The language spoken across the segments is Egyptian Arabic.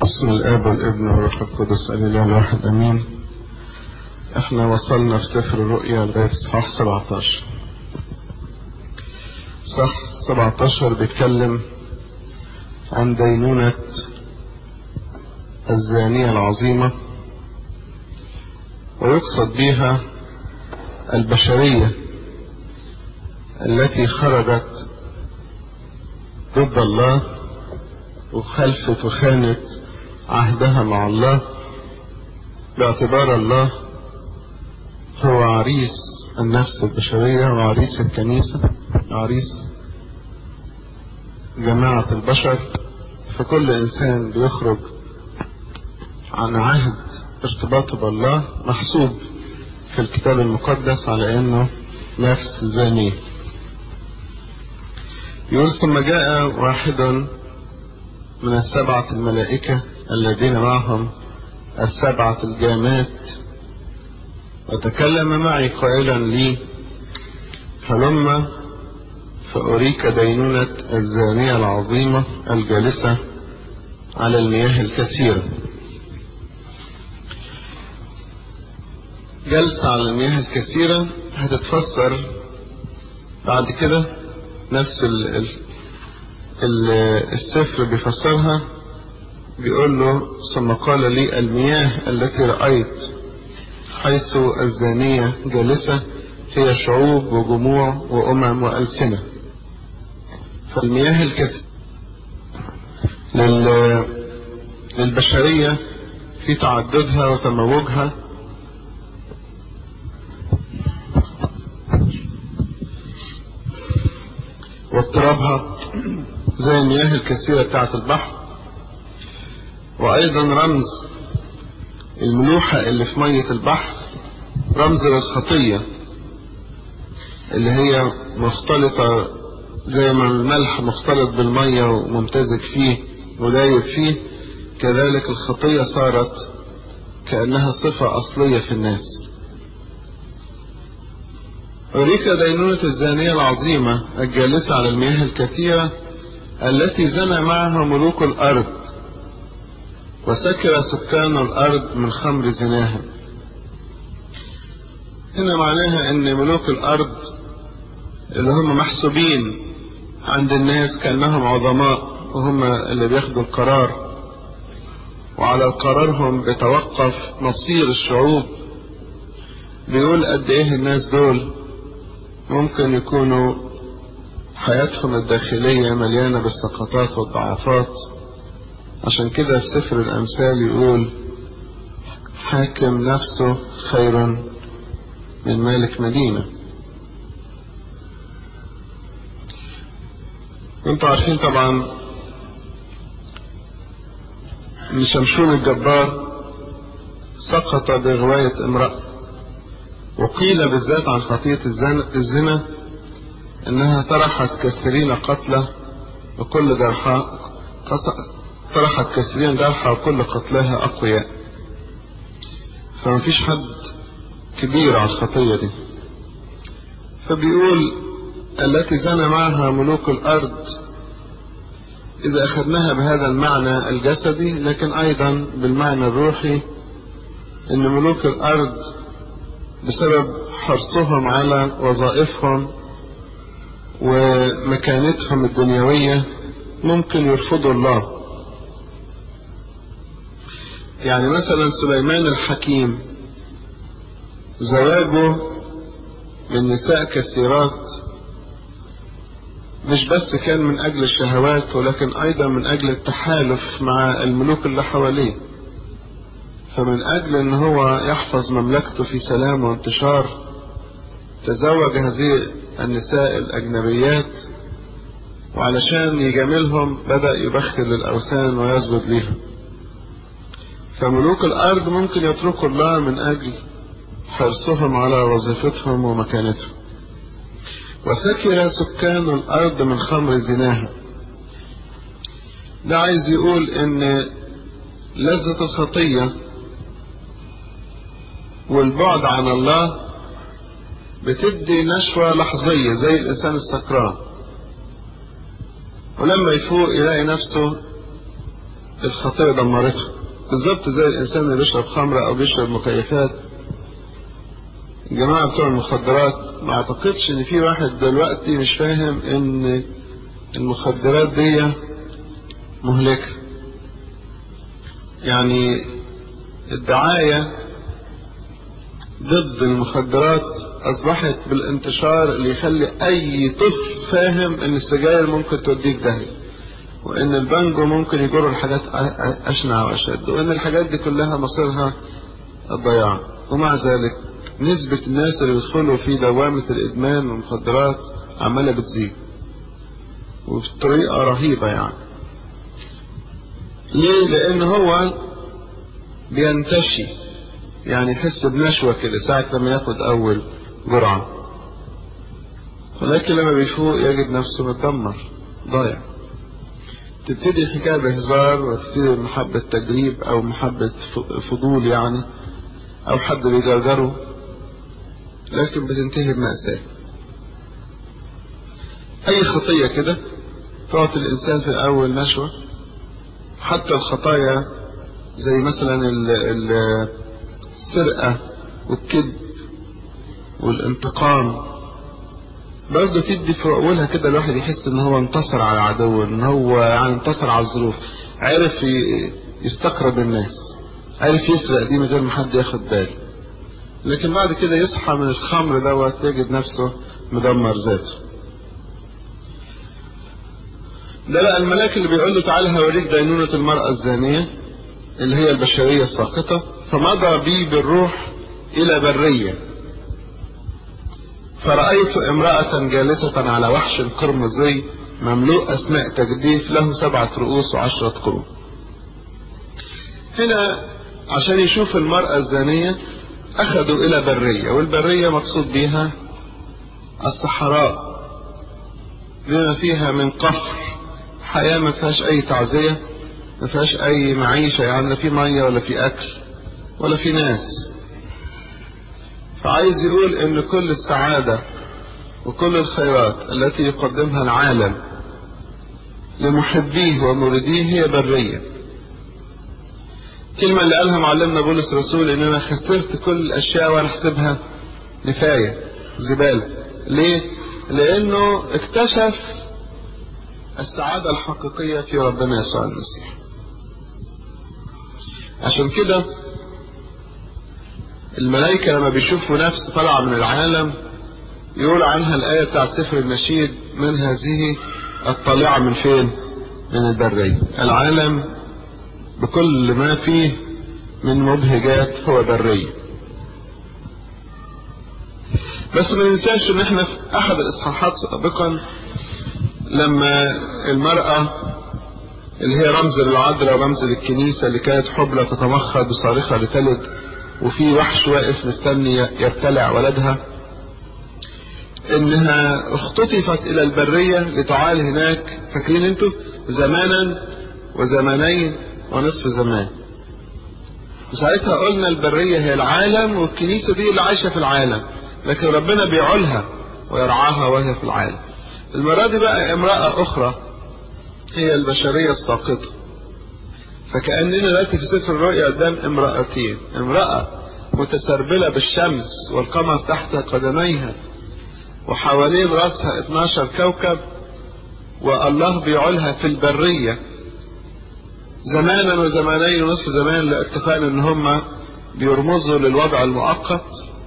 باسم الاب والابن والروح القدس الاله الواحد امين احنا وصلنا في سفر الرؤيا لغايه اصحاح 17 صح 17 بيتكلم عن دينونة الزانية العظيمة ويقصد بها البشرية التي خرجت ضد الله وخلفت وخانت عهدها مع الله باعتبار الله هو عريس النفس البشرية وعريس الكنيسة عريس جماعة البشر فكل إنسان بيخرج عن عهد ارتباطه بالله محسوب في الكتاب المقدس على انه نفس زانية يقول ثم جاء واحد من السبعة الملائكة الذين معهم السبعة الجامات وتكلم معي قائلا لي هلم فأريك دينونة الزانية العظيمة الجالسة على المياه الكثيرة جلسة على المياه الكثيرة هتتفسر بعد كده نفس ال ال ال السفر بيفسرها بيقول له ثم قال لي المياه التي رأيت حيث الزانية جالسة هي شعوب وجموع وأمم وألسنة فالمياه الكثيرة لل... للبشرية في تعددها وتموجها واضطرابها زي المياه الكثيرة بتاعة البحر وأيضا رمز الملوحة اللي في مية البحر رمز للخطية اللي هي مختلطة زي ما الملح مختلط بالمية وممتزج فيه ودايب فيه كذلك الخطية صارت كأنها صفة أصلية في الناس أريك دينونة الزانية العظيمة الجالسة على المياه الكثيرة التي زنى معها ملوك الأرض وسكر سكان الأرض من خمر زناها هنا معناها أن ملوك الأرض اللي هم محسوبين عند الناس كأنهم عظماء وهم اللي بياخدوا القرار وعلى قرارهم بيتوقف مصير الشعوب بيقول قد ايه الناس دول ممكن يكونوا حياتهم الداخلية مليانة بالسقطات والضعفات عشان كده في سفر الأمثال يقول حاكم نفسه خير من مالك مدينة وانتوا عارفين طبعا ان شمشون الجبار سقط بغواية امرأة وقيل بالذات عن خطية الزنا انها طرحت كثيرين قتلى وكل جرحى طرحت كثيرين جرحى وكل قتلاها اقوياء فما فيش حد كبير على الخطية دي فبيقول التي زنى معها ملوك الارض اذا اخذناها بهذا المعنى الجسدي لكن ايضا بالمعنى الروحي ان ملوك الارض بسبب حرصهم على وظائفهم ومكانتهم الدنيوية ممكن يرفضوا الله يعني مثلا سليمان الحكيم زواجه من نساء كثيرات مش بس كان من أجل الشهوات ولكن أيضا من أجل التحالف مع الملوك اللي حواليه فمن أجل أن هو يحفظ مملكته في سلام وانتشار تزوج هذه النساء الأجنبيات وعلشان يجاملهم بدأ يبخل الأوثان ويسجد ليها فملوك الأرض ممكن يتركوا الله من أجل حرصهم على وظيفتهم ومكانتهم وسكر سكان الأرض من خمر زناها ده عايز يقول ان لذة الخطية والبعد عن الله بتدي نشوة لحظية زي الإنسان السكران ولما يفوق يلاقي نفسه الخطية دمرته بالظبط زي الإنسان اللي بيشرب خمرة أو بيشرب مكيفات الجماعة بتوع المخدرات ما أعتقدش إن في واحد دلوقتي مش فاهم إن المخدرات دي مهلكة يعني الدعاية ضد المخدرات أصبحت بالانتشار اللي يخلي أي طفل فاهم إن السجاير ممكن توديك داهية وإن البانجو ممكن يجر الحاجات أشنع وأشد وإن الحاجات دي كلها مصيرها الضياع ومع ذلك نسبة الناس اللي بيدخلوا في دوامة الإدمان والمخدرات عمالة بتزيد وبطريقة رهيبة يعني ليه؟ لأن هو بينتشي يعني يحس بنشوة كده ساعة لما ياخد أول جرعة ولكن لما بيفوق يجد نفسه متدمر ضايع تبتدي الحكاية بهزار وتبتدي بمحبة تجريب أو محبة فضول يعني أو حد بيجرجره لكن بتنتهي بمأساة أي خطية كده تعطي الإنسان في الأول نشوة حتى الخطايا زي مثلا السرقة والكذب والانتقام برضه تدي في أولها كده الواحد يحس إن هو انتصر على عدوه إن هو يعني انتصر على الظروف عرف يستقرض الناس عرف يسرق دي من غير ما حد ياخد باله لكن بعد كده يصحى من الخمر دوت يجد نفسه مدمر ذاته ده بقى الملاك اللي بيقول له تعالى هوريك دينونة المرأة الزانية اللي هي البشرية الساقطة فمضى بي بالروح إلى برية فرأيت امرأة جالسة على وحش قرمزي مملوء أسماء تجديف له سبعة رؤوس وعشرة قرون هنا عشان يشوف المرأة الزانية أخذوا إلى برية والبرية مقصود بها الصحراء بما فيها من قفر حياة ما فيهاش أي تعزية ما فيهاش أي معيشة يعني لا في مية ولا في أكل ولا في ناس فعايز يقول إن كل السعادة وكل الخيرات التي يقدمها العالم لمحبيه ومريديه هي برية الكلمة اللي قالها معلمنا بولس الرسول إن أنا خسرت كل الأشياء وأنا أحسبها نفاية زبالة ليه؟ لأنه اكتشف السعادة الحقيقية في ربنا يسوع المسيح عشان كده الملائكة لما بيشوفوا نفس طالعة من العالم يقول عنها الآية بتاعت سفر النشيد من هذه الطالعة من فين؟ من البرية العالم بكل ما فيه من مبهجات هو برية بس ما ننساش ان احنا في احد الاصحاحات سابقا لما المرأة اللي هي رمز للعذراء ورمز للكنيسة اللي كانت حبلى تتمخض وصارخة لتلد وفي وحش واقف مستني يبتلع ولدها انها اختطفت الى البرية لتعال هناك فاكرين انتوا زمانا وزمانين ونصف زمان وساعتها قلنا البرية هي العالم والكنيسة دي اللي عايشة في العالم لكن ربنا بيعولها ويرعاها وهي في العالم المرة دي بقى امرأة أخرى هي البشرية الساقطة فكأننا دلوقتي في سفر الرؤيا قدام امرأتين امرأة متسربلة بالشمس والقمر تحت قدميها وحوالين راسها 12 كوكب والله بيعولها في البرية زمانا وزمانين ونصف زمان اللي اتفقنا ان هم بيرمزوا للوضع المؤقت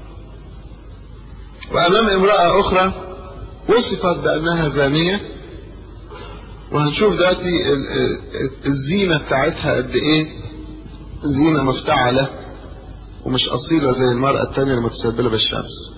وامام امرأة اخرى وصفت بانها زانية وهنشوف دلوقتي الزينة بتاعتها قد ايه زينة مفتعلة ومش اصيلة زي المرأة التانية المتسبلة بالشمس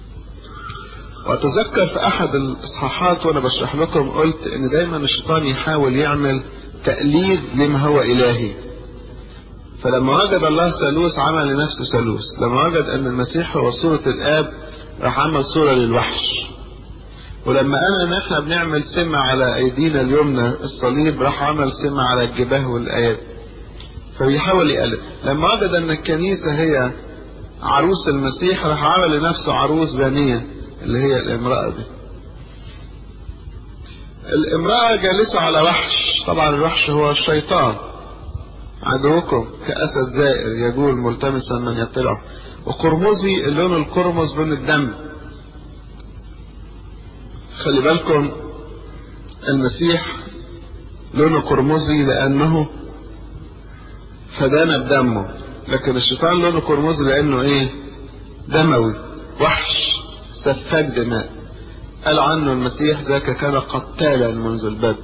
واتذكر في احد الاصحاحات وانا بشرح لكم قلت ان دايما الشيطان يحاول يعمل تقليد لما هو الهي فلما وجد الله ثالوث عمل لنفسه ثالوث لما وجد ان المسيح هو صورة الاب راح عمل صورة للوحش ولما قال ان احنا بنعمل سمة على ايدينا اليمنى الصليب راح عمل سمة على الجباه والايات فبيحاول يقلد لما وجد ان الكنيسة هي عروس المسيح راح عمل لنفسه عروس زانية اللي هي الامرأة دي الامرأة جالسة على وحش طبعا الوحش هو الشيطان عدوكم كأسد زائر يجول ملتمسا من يطلعه وقرمزي اللون القرمز لون الدم خلي بالكم المسيح لونه قرمزي لأنه فدانا بدمه لكن الشيطان لونه قرمزي لأنه إيه دموي وحش سفاك دماء قال عنه المسيح ذاك كان قتالا منذ البدء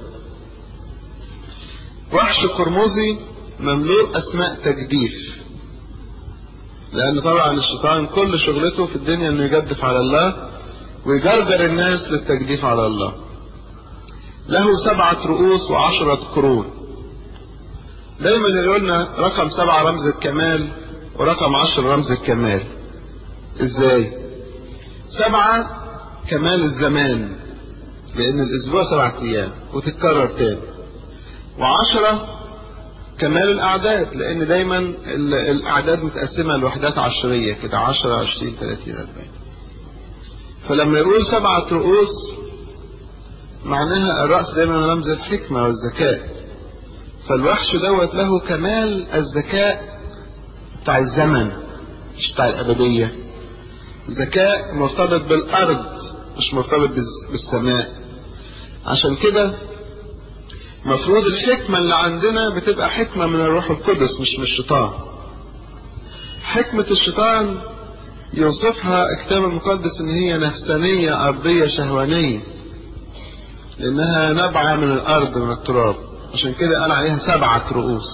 وحش قرمزي مملوء أسماء تجديف لأن طبعا الشيطان كل شغلته في الدنيا إنه يجدف على الله ويجرجر الناس للتجديف على الله له سبعة رؤوس وعشرة قرون دايما يقولنا رقم سبعة رمز الكمال ورقم عشر رمز الكمال ازاي سبعة كمال الزمان لان الاسبوع سبعة ايام وتتكرر تاني وعشرة كمال الاعداد لان دايما الاعداد متقسمة لوحدات عشرية كده عشرة عشرين تلاتين اربعين فلما يقول سبعة رؤوس معناها الرأس دايما رمز الحكمة والذكاء فالوحش دوت له كمال الذكاء بتاع الزمن مش بتاع الأبدية ذكاء مرتبط بالأرض مش مرتبط بالسماء عشان كده مفروض الحكمة اللي عندنا بتبقى حكمة من الروح القدس مش من الشيطان حكمة الشيطان يوصفها الكتاب المقدس ان هي نفسانية ارضية شهوانية لانها نبعة من الارض من التراب عشان كده قال عليها سبعة رؤوس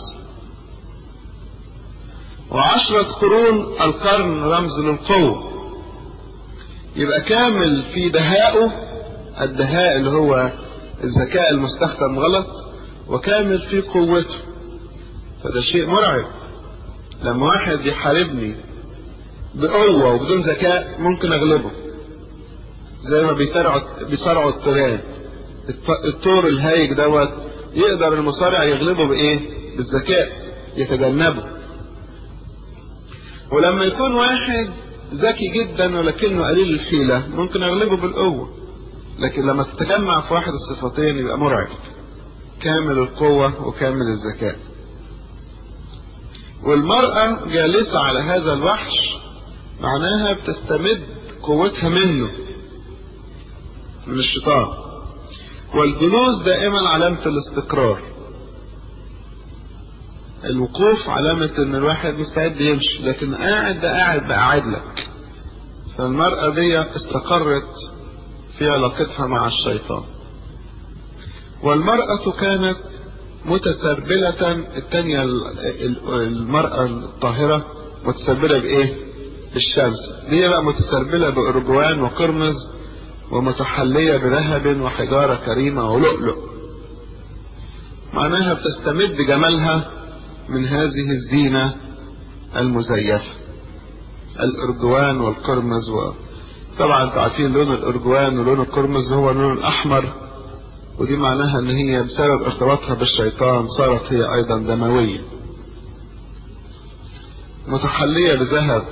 وعشرة قرون القرن رمز للقوة يبقى كامل في دهائه الدهاء اللي هو الذكاء المستخدم غلط وكامل في قوته فده شيء مرعب لما واحد يحاربني بقوة وبدون ذكاء ممكن اغلبه زي ما بيترعوا بيصارعوا التيران الطور الهايج دوت يقدر المصارع يغلبه بايه بالذكاء يتجنبه ولما يكون واحد ذكي جدا ولكنه قليل الحيلة ممكن اغلبه بالقوة لكن لما تتجمع في واحد الصفتين يبقى مرعب كامل القوة وكامل الذكاء والمرأة جالسة على هذا الوحش معناها بتستمد قوتها منه من الشيطان والجلوس دائما علامة الاستقرار الوقوف علامة ان الواحد مستعد يمشي لكن قاعد ده قاعد بقعد لك فالمرأة دي استقرت في علاقتها مع الشيطان والمرأة كانت متسربلة التانية المرأة الطاهرة متسربلة بإيه؟ بالشمس دي بقى متسربلة بأرجوان وقرمز ومتحلية بذهب وحجارة كريمة ولؤلؤ معناها بتستمد جمالها من هذه الزينة المزيفة الأرجوان والقرمز و... طبعا انتوا عارفين لون الأرجوان ولون القرمز هو اللون الأحمر ودي معناها ان هي بسبب ارتباطها بالشيطان صارت هي ايضا دموية متحلية بذهب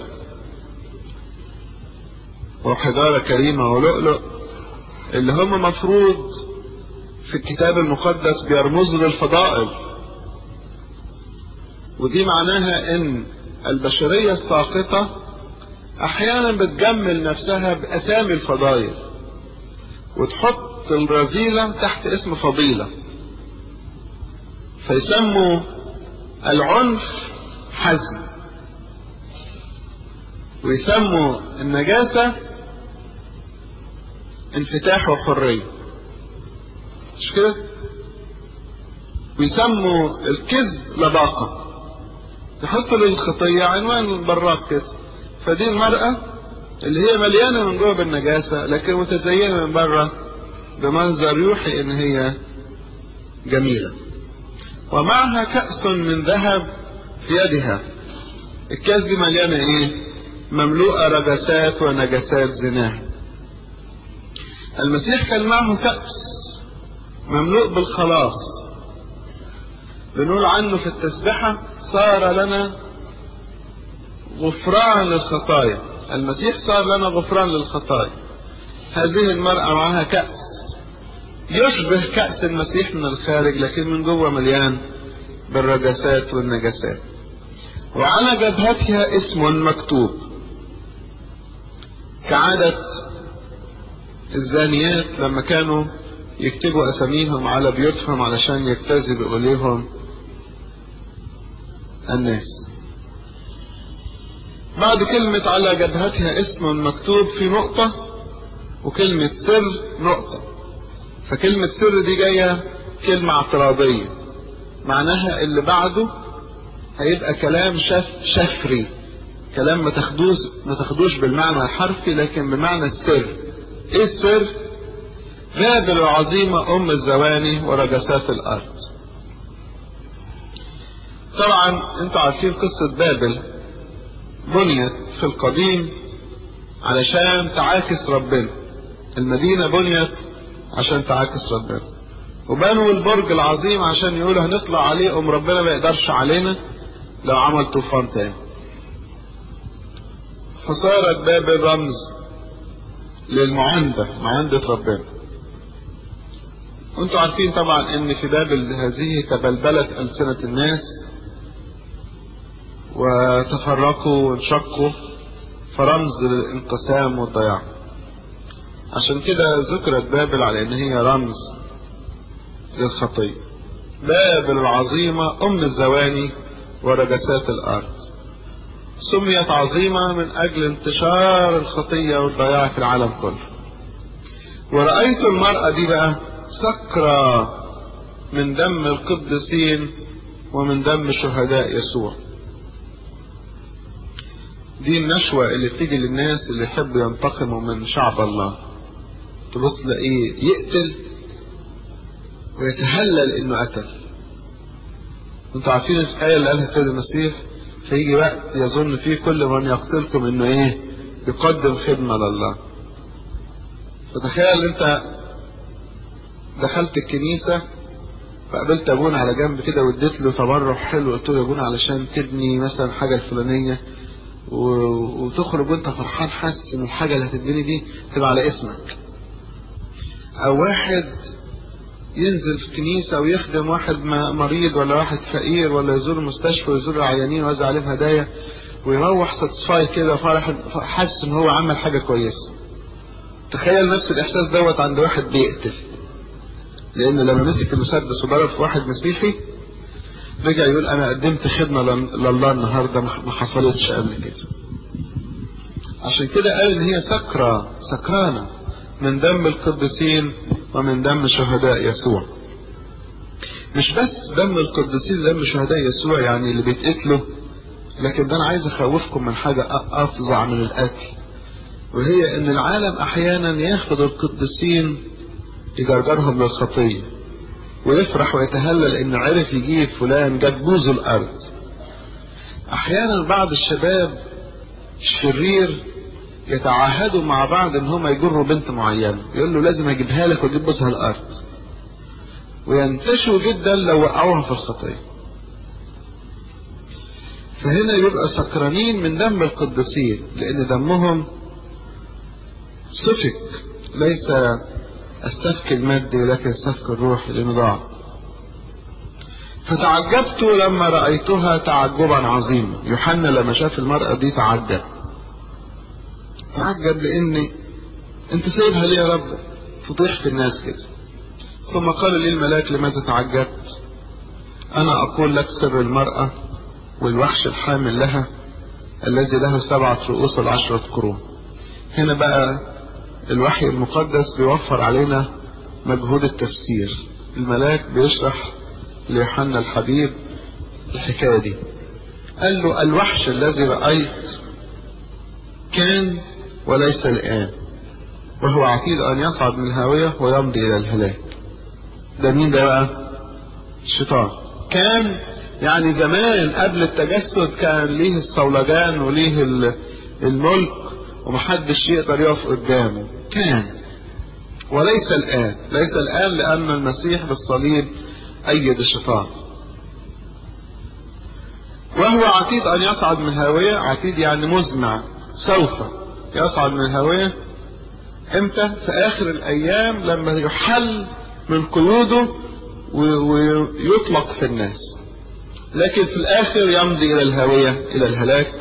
وحجارة كريمة ولؤلؤ اللي هم مفروض في الكتاب المقدس بيرمزوا للفضائل ودي معناها ان البشرية الساقطة احيانا بتجمل نفسها باسامي الفضائل وتحط الرذيلة تحت اسم فضيلة فيسموا العنف حزم ويسموا النجاسة انفتاح وحرية مش كده ويسموا الكذب لباقة يحطوا للخطية عنوان براق كده فدي المرأة اللي هي مليانة من جوه بالنجاسة لكن متزينة من بره بمنظر يوحي ان هي جميلة ومعها كأس من ذهب في يدها الكأس دي مليانة ايه مملوءة رجسات ونجسات زناها المسيح كان معه كأس مملوء بالخلاص بنقول عنه في التسبحة صار لنا غفران للخطايا المسيح صار لنا غفران للخطايا هذه المرأة معها كأس يشبه كأس المسيح من الخارج لكن من جوه مليان بالرجسات والنجسات وعلى جبهتها اسم مكتوب كعادة الزانيات لما كانوا يكتبوا أساميهم على بيوتهم علشان يجتذبوا إليهم الناس بعد كلمة على جبهتها اسم مكتوب في نقطة وكلمة سر نقطة فكلمة سر دي جاية كلمة اعتراضية معناها اللي بعده هيبقى كلام شف شفري كلام ما تاخدوش ما تاخدوش بالمعنى الحرفي لكن بمعنى السر ايه السر بابل العظيمة ام الزواني ورجسات الارض طبعا انتوا عارفين قصة بابل بنيت في القديم علشان تعاكس ربنا المدينة بنيت عشان تعاكس ربنا وبنوا البرج العظيم عشان يقولوا هنطلع عليه ام ربنا ما يقدرش علينا لو عمل طوفان تاني فصارت بابل رمز للمعاندة معاندة ربنا وانتوا عارفين طبعا ان في بابل هذه تبلبلت ألسنة الناس وتفرقوا وانشقوا فرمز للانقسام والضياع عشان كده ذكرت بابل على ان هي رمز للخطية بابل العظيمة ام الزواني ورجسات الارض سميت عظيمة من اجل انتشار الخطية والضياع في العالم كله ورأيت المرأة دي بقى سكرة من دم القديسين ومن دم شهداء يسوع دي النشوة اللي بتيجي للناس اللي يحبوا ينتقموا من شعب الله تبص تلاقيه يقتل ويتهلل انه قتل انتوا عارفين الآية اللي قالها السيد المسيح هيجي وقت يظن فيه كل من يقتلكم انه ايه يقدم خدمة لله فتخيل انت دخلت الكنيسة فقابلت ابونا على جنب كده واديت له تبرع حلو قلت له يا ابونا علشان تبني مثلا حاجة الفلانية وتخرج وانت فرحان حاسس ان الحاجة اللي هتتبني دي تبقى على اسمك او واحد ينزل في كنيسة ويخدم واحد مريض ولا واحد فقير ولا يزور المستشفى ويزور العيانين ويوزع عليهم هدايا ويروح ساتسفاي كده فرح حاسس ان هو عمل حاجة كويسة تخيل نفس الاحساس دوت عند واحد بيقتل لان لما مسك المسدس وضرب في واحد مسيحي رجع يقول انا قدمت خدمة لله النهاردة ما حصلتش قبل كده عشان كده قال ان هي سكرة سكرانة من دم القديسين ومن دم شهداء يسوع مش بس دم القديسين دم شهداء يسوع يعني اللي بيتقتلوا لكن ده انا عايز اخوفكم من حاجة افظع من القتل وهي ان العالم احيانا ياخد القديسين يجرجرهم للخطية ويفرح ويتهلل انه عرف يجيب فلان جاب بوز الارض احيانا بعض الشباب الشرير يتعاهدوا مع بعض ان هم يجروا بنت معينة يقول له لازم اجيبها لك واجيب بوزها الارض وينتشوا جدا لو وقعوها في الخطية فهنا يبقى سكرانين من دم القديسين لان دمهم سفك ليس السفك المادي لكن السفك الروحي لنضاع فتعجبت لما رأيتها تعجبا عظيما يوحنا لما شاف المرأة دي تعجب تعجب لان انت سايبها ليه يا رب فضيحة الناس كده ثم قال لي الملاك لماذا تعجبت انا اقول لك سر المرأة والوحش الحامل لها الذي له سبعة رؤوس العشرة قرون هنا بقى الوحي المقدس بيوفر علينا مجهود التفسير الملاك بيشرح ليوحنا الحبيب الحكاية دي قال له الوحش الذي رأيت كان وليس الآن وهو عتيد أن يصعد من الهاوية ويمضي إلى الهلاك ده مين ده بقى الشيطان كان يعني زمان قبل التجسد كان ليه الصولجان وليه الملك ومحدش يقدر يقف قدامه كان وليس الآن ليس الآن لأن المسيح بالصليب أيد الشيطان وهو عتيد أن يصعد من الهاوية عتيد يعني مزمع سوف يصعد من الهاوية امتى في آخر الأيام لما يحل من قيوده ويطلق في الناس لكن في الآخر يمضي إلى الهاوية إلى الهلاك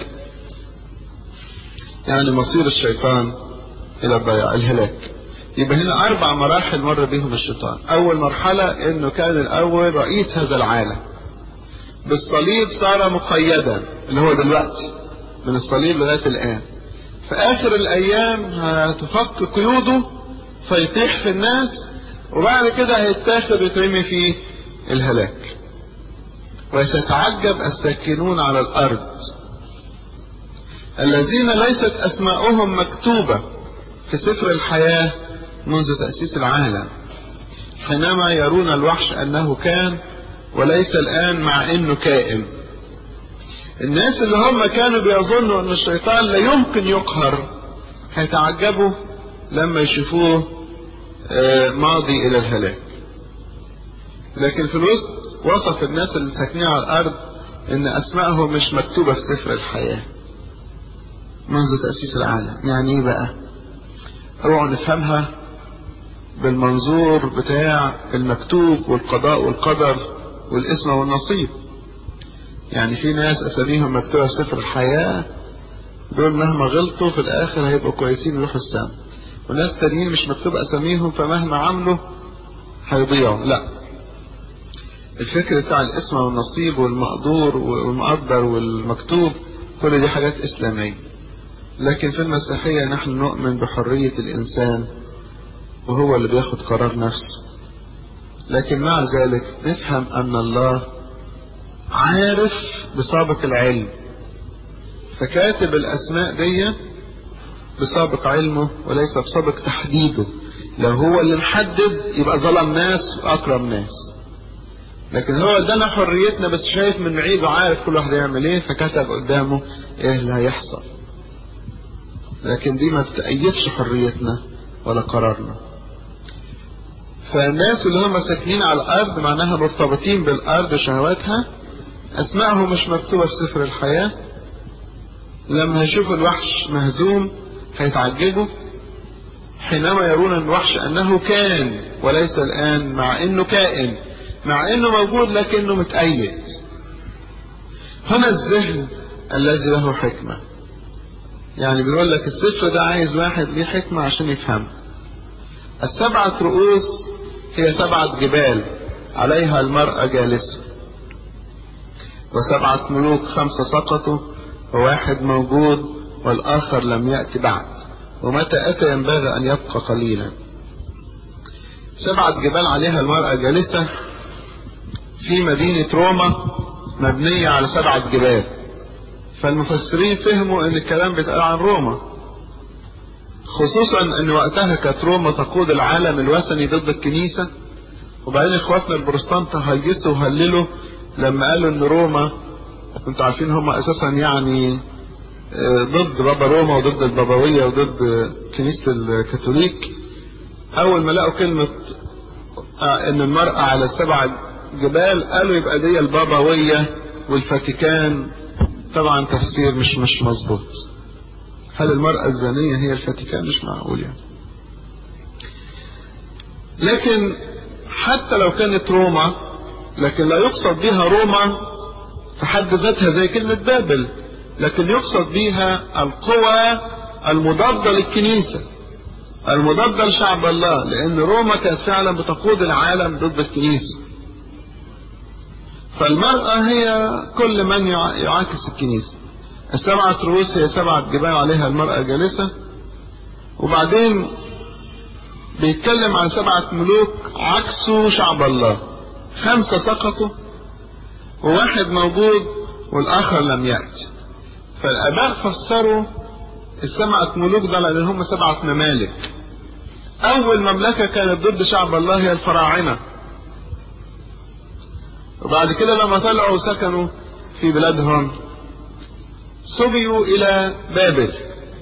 يعني مصير الشيطان إلى الضياع الهلاك يبقى هنا أربع مراحل مر بهم الشيطان أول مرحلة إنه كان الأول رئيس هذا العالم بالصليب صار مقيدا اللي هو دلوقتي من الصليب لغاية الآن في آخر الأيام هتفك قيوده فيطيح في الناس وبعد كده هيتاخد ويترمي في الهلاك وسيتعجب الساكنون على الأرض الذين ليست أسماؤهم مكتوبة في سفر الحياة منذ تأسيس العالم حينما يرون الوحش أنه كان وليس الآن مع أنه كائن الناس اللي هم كانوا بيظنوا أن الشيطان لا يمكن يقهر هيتعجبوا لما يشوفوه ماضي إلى الهلاك لكن في الوسط وصف الناس اللي ساكنين على الأرض أن أسمائهم مش مكتوبة في سفر الحياة منذ تأسيس العالم يعني إيه بقى اوعوا نفهمها بالمنظور بتاع المكتوب والقضاء والقدر والاسم والنصيب يعني في ناس اساميهم مكتوبه في سفر الحياه دول مهما غلطوا في الاخر هيبقوا كويسين يروحوا السما وناس تانيين مش مكتوب اساميهم فمهما عملوا هيضيعوا لا الفكر بتاع الاسم والنصيب والمقدور والمقدر والمكتوب كل دي حاجات اسلاميه لكن في المسيحيه نحن نؤمن بحريه الانسان وهو اللي بياخد قرار نفسه لكن مع ذلك نفهم ان الله عارف بسابق العلم فكاتب الاسماء دي بسابق علمه وليس بسابق تحديده لو هو اللي محدد يبقى ظلم ناس واكرم ناس لكن هو ادانا حريتنا بس شايف من بعيد وعارف كل واحد يعمل ايه فكتب قدامه ايه اللي هيحصل لكن دي ما بتأيدش حريتنا ولا قرارنا فالناس اللي هم ساكنين على الارض معناها مرتبطين بالارض وشهواتها اسمائهم مش مكتوبه في سفر الحياه لما يشوفوا الوحش مهزوم هيتعجبوا حينما يرون الوحش انه كان وليس الان مع انه كائن مع انه موجود لكنه متأيد هنا الذهن الذي له حكمة يعني بيقول لك السفر ده عايز واحد ليه حكمة عشان يفهمه السبعة رؤوس هي سبعة جبال عليها المرأة جالسة وسبعة ملوك خمسة سقطوا وواحد موجود والآخر لم يأتي بعد ومتى أتى ينبغي أن يبقى قليلا سبعة جبال عليها المرأة جالسة في مدينة روما مبنية على سبعة جبال فالمفسرين فهموا ان الكلام بيتقال عن روما خصوصا ان وقتها كانت روما تقود العالم الوثني ضد الكنيسة وبعدين اخواتنا البروتستانت هيجسوا وهللوا لما قالوا ان روما انتوا عارفين هم اساسا يعني ضد بابا روما وضد البابوية وضد كنيسة الكاثوليك اول ما لقوا كلمة ان المرأة على السبع جبال قالوا يبقى دي البابوية والفاتيكان طبعا تفسير مش مش مظبوط هل المرأة الزانية هي الفاتيكان مش معقول يعني لكن حتى لو كانت روما لكن لا يقصد بها روما في حد ذاتها زي كلمة بابل لكن يقصد بها القوى المضادة للكنيسة المضادة لشعب الله لأن روما كانت فعلا بتقود العالم ضد الكنيسة فالمرأة هي كل من يعاكس الكنيسة السبعة رؤوس هي سبعة جبال عليها المرأة جالسة وبعدين بيتكلم عن سبعة ملوك عكسوا شعب الله خمسة سقطوا وواحد موجود والآخر لم يأتي فالآباء فسروا السبعة ملوك ده لأن هم سبعة ممالك أول مملكة كانت ضد شعب الله هي الفراعنة وبعد كده لما طلعوا سكنوا في بلادهم سبيوا إلى بابل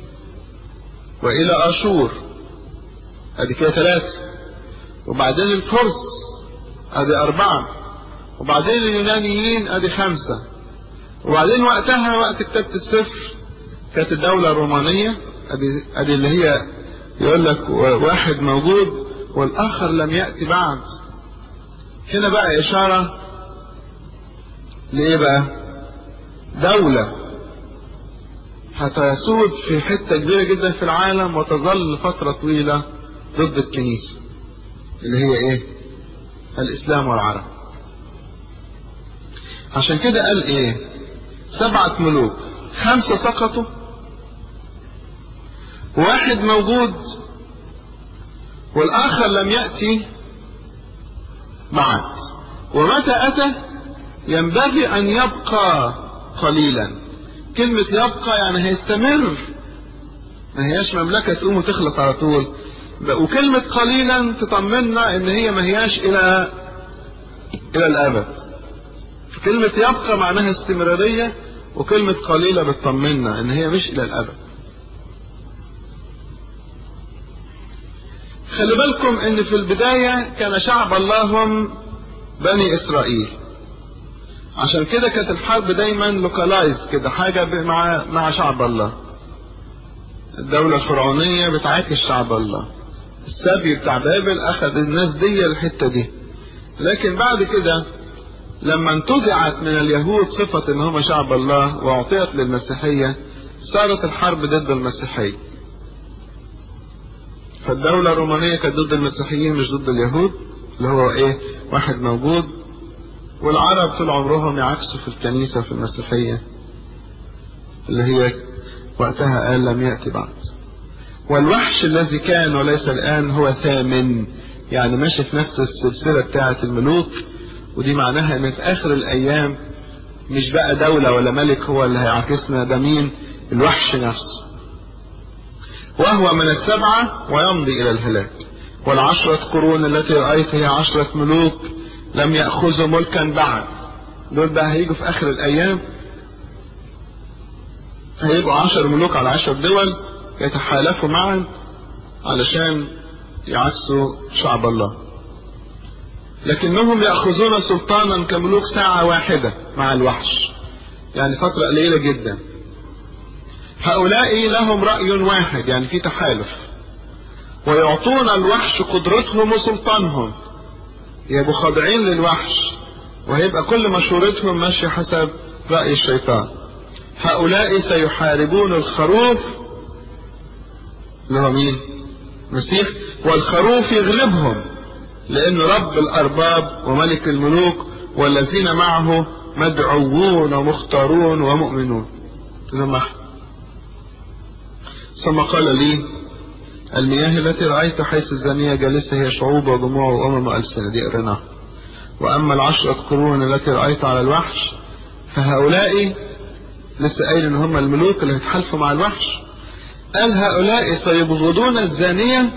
وإلى أشور أدي كده ثلاثة وبعدين الفرس أدي أربعة وبعدين اليونانيين أدي خمسة وبعدين وقتها وقت كتابة السفر كانت الدولة الرومانية أدي, أدي اللي هي يقول لك واحد موجود والآخر لم يأتي بعد هنا بقى إشارة لإيه بقى؟ دولة هتسود في حتة كبيرة جدا في العالم وتظل فترة طويلة ضد الكنيسة اللي هي ايه؟ الإسلام والعرب عشان كده قال ايه؟ سبعة ملوك خمسة سقطوا واحد موجود والآخر لم يأتي بعد ومتى أتى ينبغي أن يبقى قليلا كلمة يبقى يعني هيستمر ما هياش مملكة تقوم وتخلص على طول وكلمة قليلا تطمنا ان هي ما هياش الى الى الابد كلمة يبقى معناها استمرارية وكلمة قليلة بتطمنا ان هي مش الى الابد خلي بالكم ان في البداية كان شعب الله هم بني اسرائيل عشان كده كانت الحرب دايما لوكالايز كده حاجة مع مع شعب الله الدولة الفرعونية بتعاكس شعب الله السبي بتاع بابل اخذ الناس دي الحتة دي لكن بعد كده لما انتزعت من اليهود صفة ان هم شعب الله واعطيت للمسيحية صارت الحرب ضد المسيحية فالدولة الرومانية كانت ضد المسيحيين مش ضد اليهود اللي هو ايه واحد موجود والعرب طول عمرهم يعكسوا في الكنيسة في المسيحية اللي هي وقتها قال لم يأتي بعد والوحش الذي كان وليس الآن هو ثامن يعني ماشي في نفس السلسلة بتاعة الملوك ودي معناها ان في اخر الايام مش بقى دولة ولا ملك هو اللي هيعاكسنا ده مين الوحش نفسه وهو من السبعة ويمضي الى الهلاك والعشرة قرون التي رأيت هي عشرة ملوك لم يأخذوا ملكا بعد دول بقى هيجوا في اخر الايام هيبقوا عشر ملوك على عشر دول يتحالفوا معا علشان يعكسوا شعب الله لكنهم يأخذون سلطانا كملوك ساعة واحدة مع الوحش يعني فترة قليلة جدا هؤلاء لهم رأي واحد يعني في تحالف ويعطون الوحش قدرتهم وسلطانهم يبقوا خاضعين للوحش وهيبقى كل مشورتهم ماشية حسب رأي الشيطان هؤلاء سيحاربون الخروف اللي هو مين مسيح والخروف يغلبهم لأن رب الأرباب وملك الملوك والذين معه مدعوون ومختارون ومؤمنون ثم قال لي المياه التي رأيت حيث الزانية جالسة هي شعوب ودموع وأمم وألسنة دي قريناها وأما العشرة قرون التي رأيت على الوحش فهؤلاء لسه قايل إن هم الملوك اللي هيتحالفوا مع الوحش قال هؤلاء سيبغضون الزانية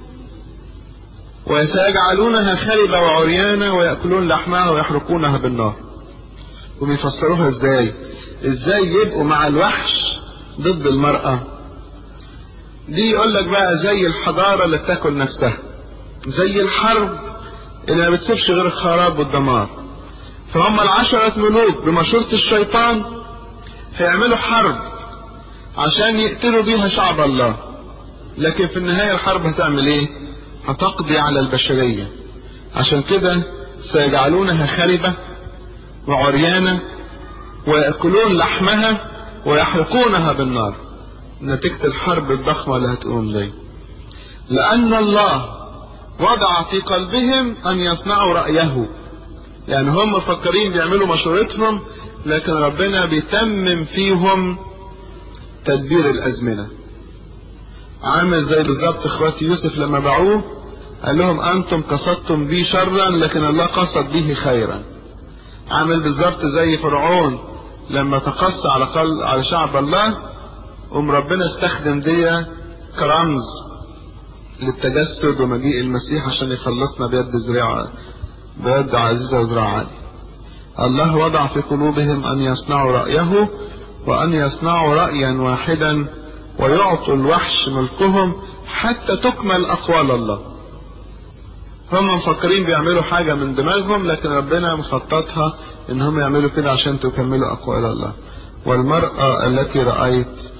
وسيجعلونها خربة وعريانة ويأكلون لحمها ويحرقونها بالنار وبيفسروها ازاي ازاي يبقوا مع الوحش ضد المرأة دي يقول لك بقى زي الحضارة اللي بتاكل نفسها زي الحرب اللي ما بتسيبش غير الخراب والدمار فهم العشرة ملوك بمشورة الشيطان هيعملوا حرب عشان يقتلوا بيها شعب الله لكن في النهاية الحرب هتعمل ايه هتقضي على البشرية عشان كده سيجعلونها خربة وعريانة ويأكلون لحمها ويحرقونها بالنار نتيجة الحرب الضخمة اللي هتقوم دي لأن الله وضع في قلبهم أن يصنعوا رأيه يعني هم مفكرين بيعملوا مشورتهم لكن ربنا بيتمم فيهم تدبير الأزمنة عامل زي بالظبط اخواتي يوسف لما باعوه قال لهم انتم قصدتم بي شرا لكن الله قصد به خيرا عامل بالظبط زي فرعون لما تقص على قلب على شعب الله قوم ربنا استخدم دي كرمز للتجسد ومجيء المسيح عشان يخلصنا بيد زراعة بيد عزيزة وزراعة عالية الله وضع في قلوبهم أن يصنعوا رأيه وأن يصنعوا رأيا واحدا ويعطوا الوحش ملكهم حتى تكمل أقوال الله هم مفكرين بيعملوا حاجة من دماغهم لكن ربنا مخططها ان هم يعملوا كده عشان تكملوا أقوال الله والمرأة التي رأيت